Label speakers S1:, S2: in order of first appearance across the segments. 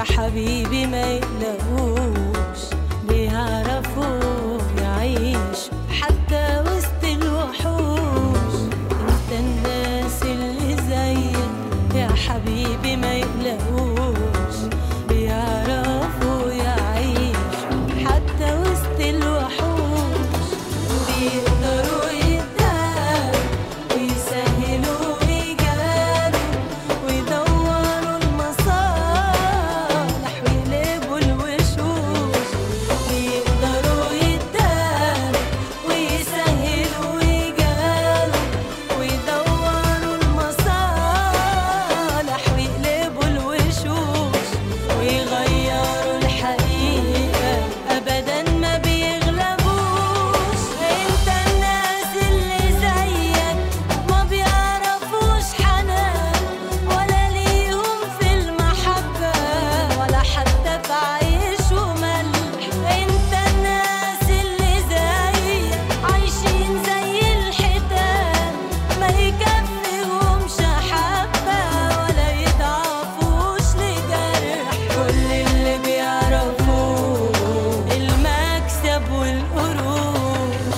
S1: حبيبي ما يقلقوش بيعرفوا يعيشوا حتى وسط الوحوش انت الناس اللي زيك يا حبيبي ما يقلقوش بيعرفوا يعيشوا حتى وسط الوحوش بيقدروا يتهانوا ويسهلوا ويجاروا ويدوروا المصالح ويقلبوا الوشوش بيقدروا يتهانوا ويسهلوا ويجاروا ويدوروا المصالح ويقلبوا الوشوش ويغيروا الحقيقة أبدا ما بيغلبوش انت الناس اللي زيك ما بيعرفوش حنان ولا ليهم في المحبة ولا حتى في عيش وملح انت الناس اللي زيك عايشين زي الحيتان ما يكفيهمش حبة ولا يضعفوش لجرح كل اللي بيعرفوه المكسب والقروش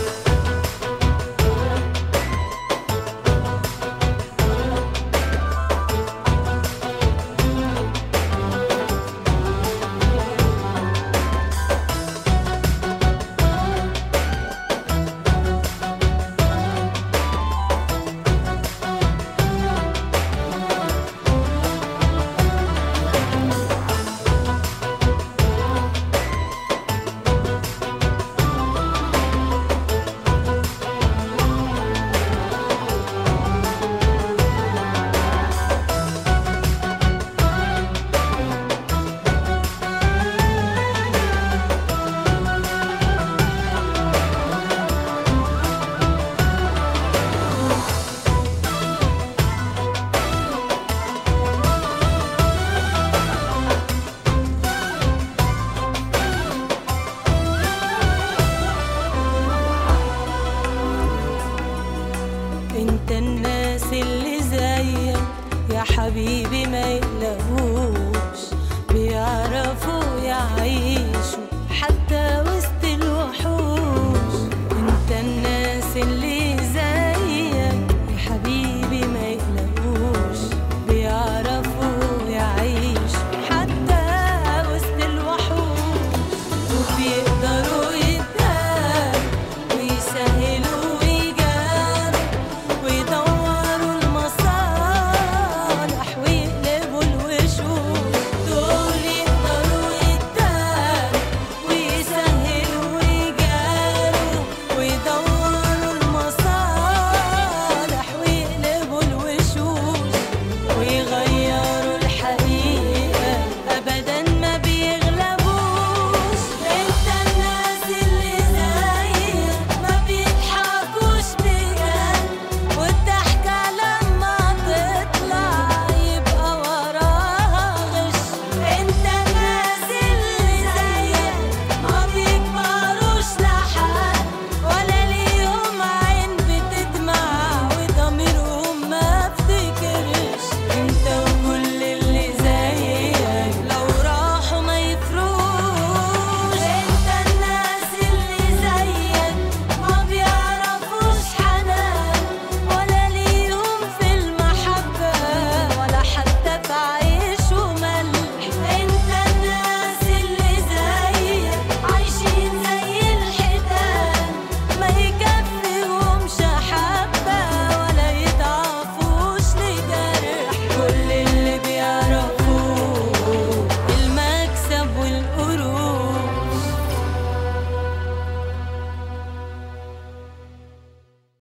S1: انت الناس اللي زيك يا حبيبي ما يقلقوش بيعرفوا يعيشوا حتى وسط الوحوش انت الناس اللي